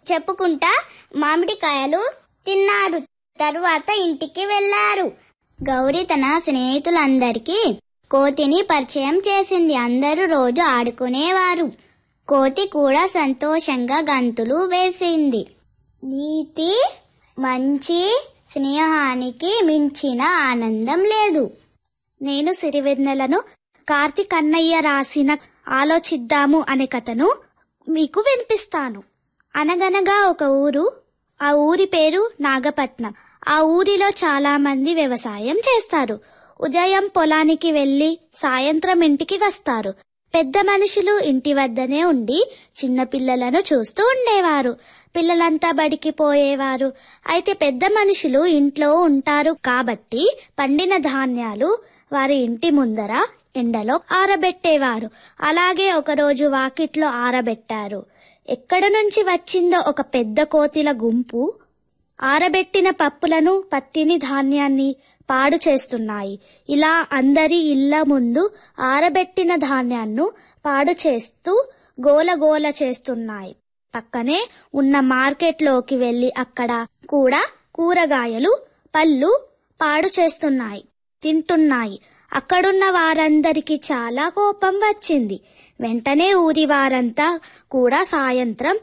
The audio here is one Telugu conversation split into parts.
చెప్పుకుంటా మామిడికాయలు తిన్నారు తరువాత ఇంటికి వెళ్లారు గౌరీ తన స్నేహితులందరికీ కోతిని పరిచయం చేసింది అందరూ రోజు ఆడుకునేవారు కోతి కూడా సంతోషంగా గంతులు వేసింది నీతి మంచి స్నేహానికి మించిన ఆనందం లేదు నేను సిరివెన్నెలను కార్తిక్ అన్నయ్య రాసిన ఆలోచిద్దాము అనే కథను మీకు వినిపిస్తాను అనగనగా ఒక ఊరు ఆ ఊరి పేరు నాగపట్నం ఆ ఊరిలో చాలా మంది వ్యవసాయం చేస్తారు ఉదయం పొలానికి వెళ్లి సాయంత్రం ఇంటికి వస్తారు పెద్ద మనుషులు ఇంటి వద్దనే ఉండి చిన్న పిల్లలను చూస్తూ ఉండేవారు పిల్లలంతా బడికి పోయేవారు అయితే పెద్ద మనుషులు ఇంట్లో ఉంటారు కాబట్టి పండిన ధాన్యాలు వారి ఇంటి ముందర ఎండలో ఆరబెట్టేవారు అలాగే ఒకరోజు వాకిట్లో ఆరబెట్టారు ఎక్కడ నుంచి వచ్చిందో ఒక పెద్ద కోతిల గుంపు ఆరబెట్టిన పప్పులను పత్తిని ధాన్యాన్ని పాడు చేస్తున్నాయి ఇలా అందరి ఇళ్ల ముందు ఆరబెట్టిన ధాన్యాన్ని పాడు చేస్తూ గోలగోల చేస్తున్నాయి పక్కనే ఉన్న మార్కెట్లోకి వెళ్లి అక్కడ కూడా కూరగాయలు పళ్ళు పాడు చేస్తున్నాయి తింటున్నాయి అక్కడున్న వారందరికీ చాలా కోపం వచ్చింది వెంటనే ఊరి వారంతా కూడా సాయంత్రం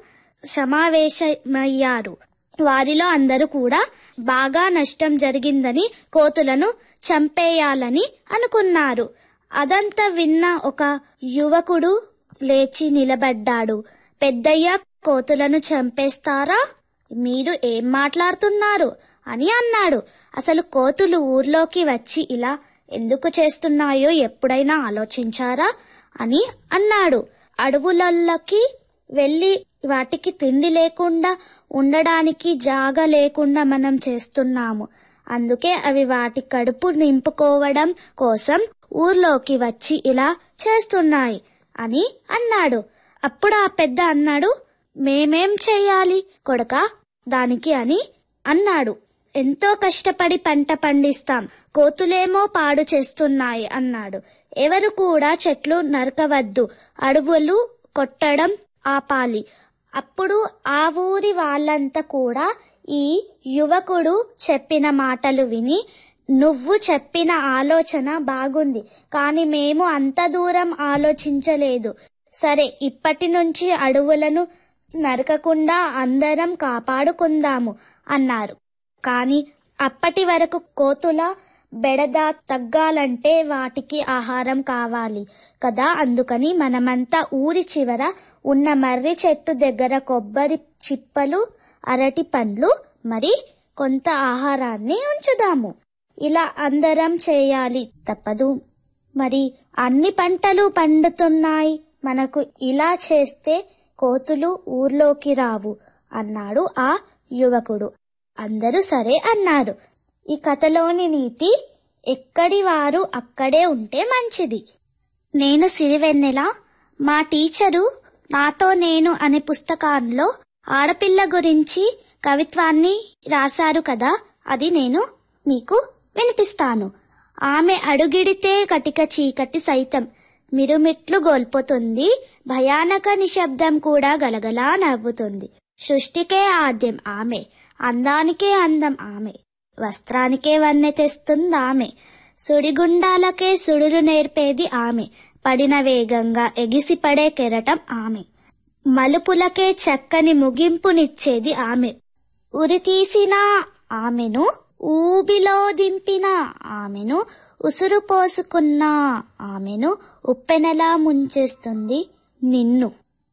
సమావేశమయ్యారు వారిలో అందరూ కూడా బాగా నష్టం జరిగిందని కోతులను చంపేయాలని అనుకున్నారు అదంతా విన్న ఒక యువకుడు లేచి నిలబడ్డాడు పెద్దయ్య కోతులను చంపేస్తారా మీరు ఏం మాట్లాడుతున్నారు అని అన్నాడు అసలు కోతులు ఊర్లోకి వచ్చి ఇలా ఎందుకు చేస్తున్నాయో ఎప్పుడైనా ఆలోచించారా అని అన్నాడు అడవులలోకి వెళ్ళి వాటికి తిండి లేకుండా ఉండడానికి జాగ లేకుండా మనం చేస్తున్నాము అందుకే అవి వాటి కడుపు నింపుకోవడం కోసం ఊర్లోకి వచ్చి ఇలా చేస్తున్నాయి అని అన్నాడు అప్పుడు ఆ పెద్ద అన్నాడు మేమేం చెయ్యాలి కొడక దానికి అని అన్నాడు ఎంతో కష్టపడి పంట పండిస్తాం కోతులేమో పాడు చేస్తున్నాయి అన్నాడు ఎవరు కూడా చెట్లు నరకవద్దు అడవులు కొట్టడం ఆపాలి అప్పుడు ఆ ఊరి వాళ్ళంతా కూడా ఈ యువకుడు చెప్పిన మాటలు విని నువ్వు చెప్పిన ఆలోచన బాగుంది కానీ మేము అంత దూరం ఆలోచించలేదు సరే ఇప్పటి నుంచి అడవులను నరకకుండా అందరం కాపాడుకుందాము అన్నారు కానీ అప్పటి వరకు కోతుల బెడద తగ్గాలంటే వాటికి ఆహారం కావాలి కదా అందుకని మనమంతా ఊరి చివర ఉన్న మర్రి చెట్టు దగ్గర కొబ్బరి చిప్పలు అరటి పండ్లు మరి కొంత ఆహారాన్ని ఉంచుదాము ఇలా అందరం చేయాలి తప్పదు మరి అన్ని పంటలు పండుతున్నాయి మనకు ఇలా చేస్తే కోతులు ఊర్లోకి రావు అన్నాడు ఆ యువకుడు అందరూ సరే అన్నారు ఈ కథలోని నీతి ఎక్కడి వారు అక్కడే ఉంటే మంచిది నేను సిరివెన్నెల మా టీచరు నాతో నేను అనే పుస్తకంలో ఆడపిల్ల గురించి కవిత్వాన్ని రాశారు కదా అది నేను మీకు వినిపిస్తాను ఆమె అడుగిడితే కటిక చీకటి సైతం మిరుమిట్లు గొల్పుతుంది భయానక నిశ్శబ్దం కూడా గలగలా నవ్వుతుంది సృష్టికే ఆద్యం ఆమె అందానికే అందం ఆమె వస్త్రానికే వన్నె తెస్తుంది ఆమె సుడిగుండాలకే సుడులు నేర్పేది ఆమె పడిన వేగంగా ఎగిసిపడే కెరటం ఆమె మలుపులకే చక్కని ముగింపునిచ్చేది ఆమె ఉరి తీసిన ఆమెను ఊబిలో దింపిన ఆమెను ఉసురు పోసుకున్న ఆమెను ఉప్పెనలా ముంచేస్తుంది నిన్ను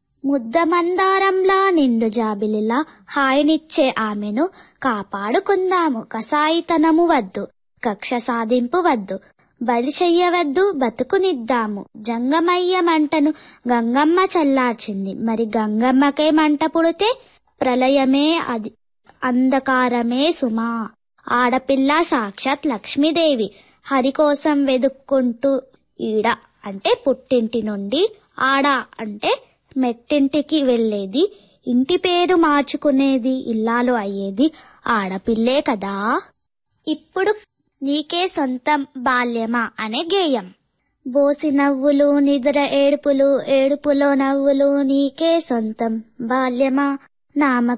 ముద్దమందారంలా నిండు జాబిలిలా హాయినిచ్చే ఆమెను కాపాడుకుందాము కసాయితనము వద్దు కక్ష సాధింపు వద్దు బలి చెయ్యవద్దు బతుకునిద్దాము జంగమయ్య మంటను గంగమ్మ చల్లార్చింది మరి గంగమ్మకే మంట పుడితే ప్రళయమే అది అంధకారమే సుమా ఆడపిల్ల సాక్షాత్ లక్ష్మీదేవి హరి కోసం వెదుక్కుంటూ ఈడ అంటే పుట్టింటి నుండి ఆడ అంటే మెట్టింటికి వెళ్ళేది ఇంటి పేరు మార్చుకునేది ఇల్లాలు అయ్యేది ఆడపిల్లే కదా ఇప్పుడు నీకే సొంతం బాల్యమా అనే గేయం బోసి నవ్వులు నిద్ర ఏడుపులు ఏడుపులో నవ్వులు నీకే సొంతం బాల్యమా నామ